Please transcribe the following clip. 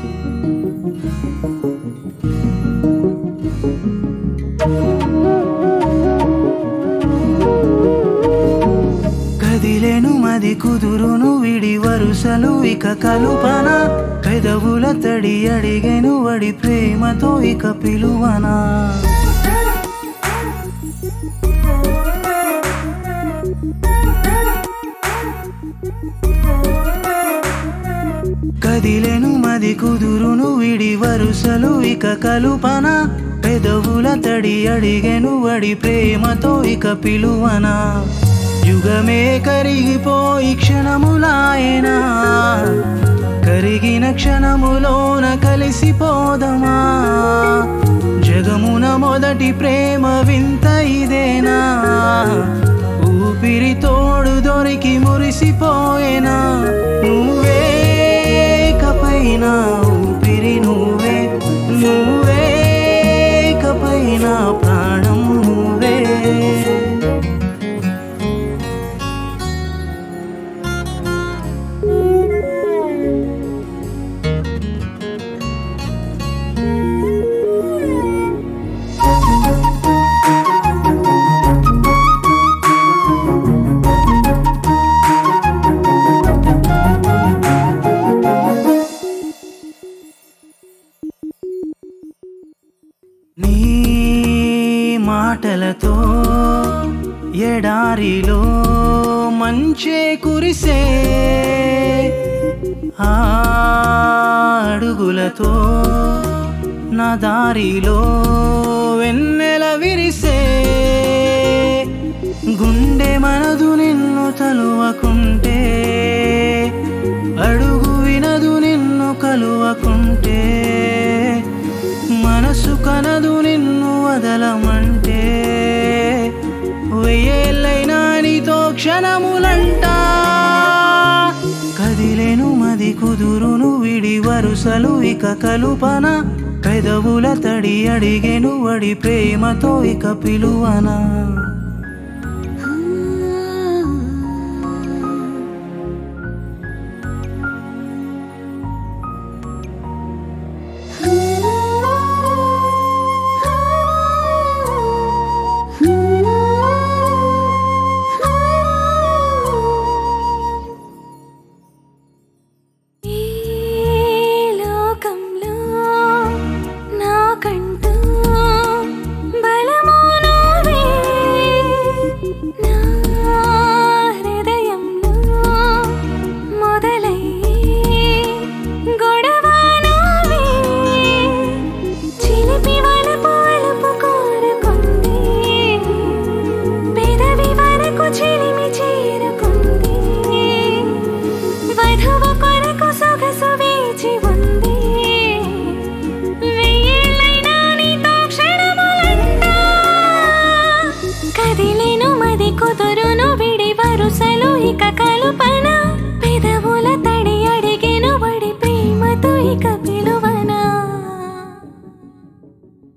కదిలేను మది కుదురును విడి వరుసలు ఇక కలుపన పెదవుల తడి అడిగెను వడి ప్రేమతో ఇక పిలువనా కదిలేను మది కుదురును విడి వరుసలు ఇక కలుపన పెదవుల తడి అడిగెను వడి ప్రేమతో ఇక పిలువనా యుగమే కరిగిపోయి క్షణములాయనా కరిగిన క్షణములోన కలిసిపోదమా జగమున మొదటి ప్రేమ వింత ఇదేనా ఊపిరి తోడు దొరికి మురిసిపోయేనా నువ్వే కపైన ఊపిరి నువ్వే నువ్వే కపైన ప్రాణం నువ్వే నీ మాటలతో ఎడారిలో మంచే కురిసే ఆ అడుగులతో నా దారిలో వెన్నెల విరిసే గుండె మనదు నిన్ను తలువకుంటే అడుగు వినదు నిన్ను కలువకుంటే మనసు కనదు నిన్ను వదలమంటే వెయ్యేళ్ళైనా నీతో క్షణములంట కదిలేను మది కుదురును విడి వరుసలు ఇక కలుపన పెదవుల తడి అడిగెను వడి ప్రేమతో ఇక పిలువనా ఈ లోకంలో నాకంటూ బలము నువ్వే నా హృదయంలో మొదలయ్యే గొడవ నువ్వే చిలిపి వలపు అలుపు కోరుకుంది పెదవి వరకు చిలిపి